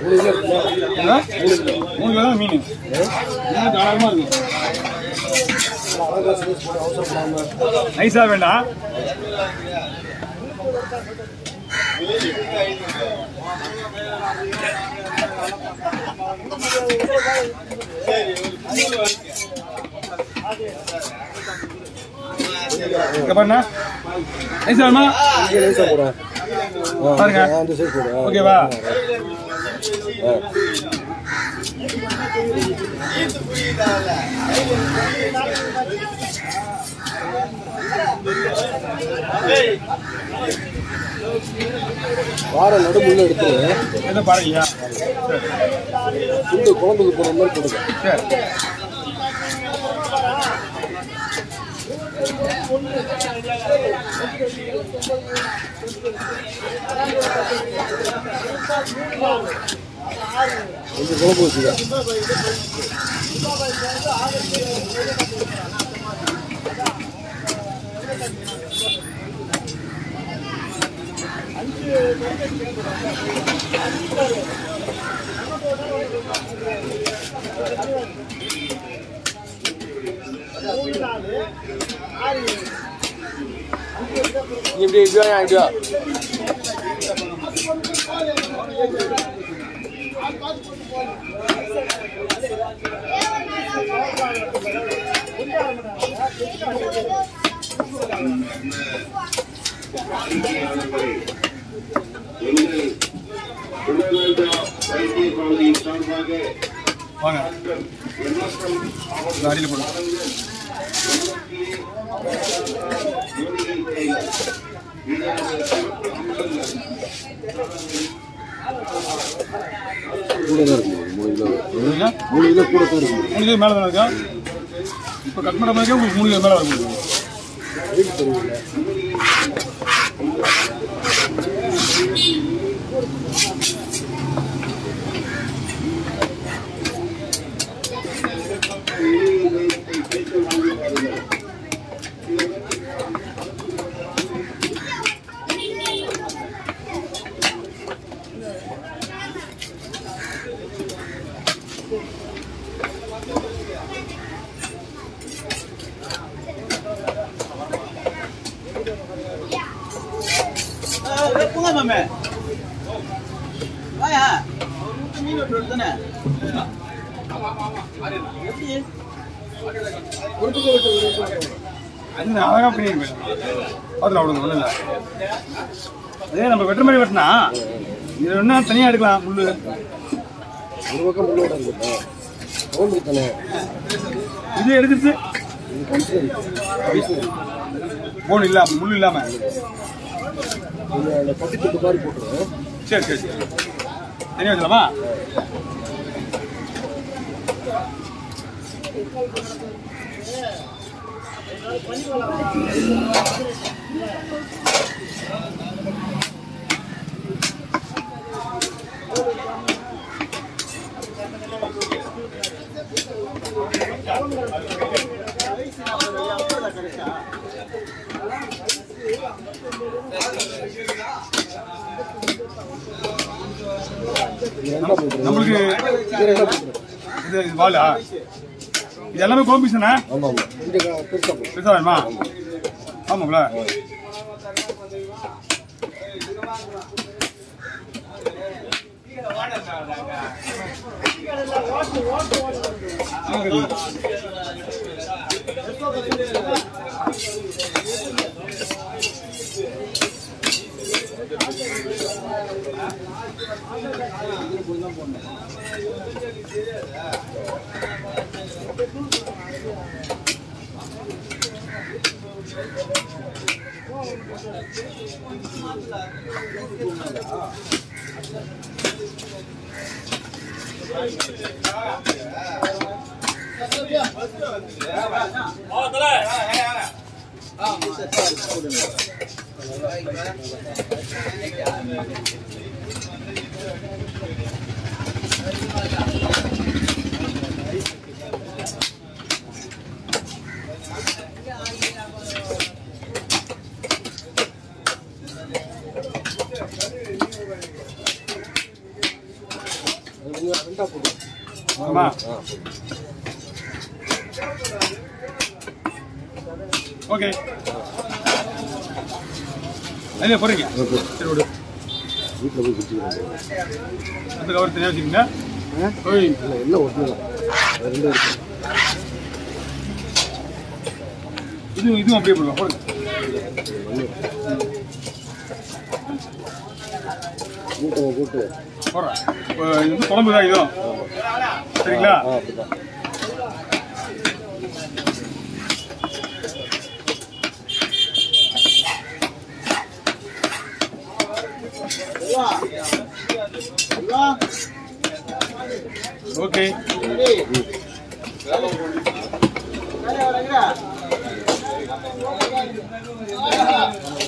ஆ? மூணு கிலோ தான் மீன் மீன் தாராளமாக இருக்கும் நைஸா வேண்டாம் இங்க பாருண்ணா நைஸா வேணுமா பாருங்க ஓகேவா வார நடுமுள்ள எடுத்துரு என்ன பாருங்கய்யா துண்டு குழம்புக்கு போற மாதிரி கொடுங்க சரி கொஞ்சம் குழம்பு வச்சுக்க நீ இப்படி இப்படியா இப்படியா வாங்க இந்த அடியில் போடுங்க கூட தான் இருக்கு மூணு கிலோ சரிங்களா? மூணு கிலோ கூட தான் இருக்கு மூணு கிலோ மேலே தானே இருக்கா இப்போ கட் பண்ண மாதிரி உங்களுக்கு மூணு கிலோ மேலே வர முடியும் வெயிட் தெரியல போங்க மாமே வாயா மீன் வெட்டு தானே எப்படி அது நான் அழகாக பண்ணியிருப்பேன் பார்த்துல அவ்வளோ ஒன்றும் இல்லை அதே நம்ம வெட்டுற மாதிரி வெட்டினா இது வேணா தனியாக எடுக்கலாம் முள்ளு ஒரு பக்கம் முள்ளோட இருக்கட்டும் குழம்புக்கு தானே இது எடுத்துட்டு இது கன்சரி கன்சரி போன் இல்லாம முள் இல்லாம கொஞ்சம் அந்த பட்டி துண்டு மாதிரி போட்டுருவோம் சரி சரி சரி தனியாக வச்சலாமா இது என்ன போட்டுருவோம் நம்மளுக்கு இது என்ன போட்டுருவோம் இது இது வாலா இது எல்லாமே கோம்பிஸ் தானே ஆமாம் ஆமாம் இந்த க- பெருசா போட்டு பெருசா வேணுமா ஆமாங்களா ரெண்டா போதும் ஆமா ஆ ஓகே அதில் போடுறீங்க ஓகே சரி விடு வீட்டில் போய் குடிச்சுக்கிறேன் அந்த கவர் தனியாக வச்சுக்கோங்க ஆ ஓய் இல்லை எல்லாம் ஒட்டுலாம் அது ரெண்டும் இருக்கு இதுவும் இதுவும் அப்படியே போடுங்க போடுங்க மூட்டை போட்டு போடுறேன் இப்போ இது வந்து குழம்பு தான் இதுவும் சரிங்களா ஆ அப்படிதான் செல்வா செல்வா ஓகே டேய் வேலை வரங்கடா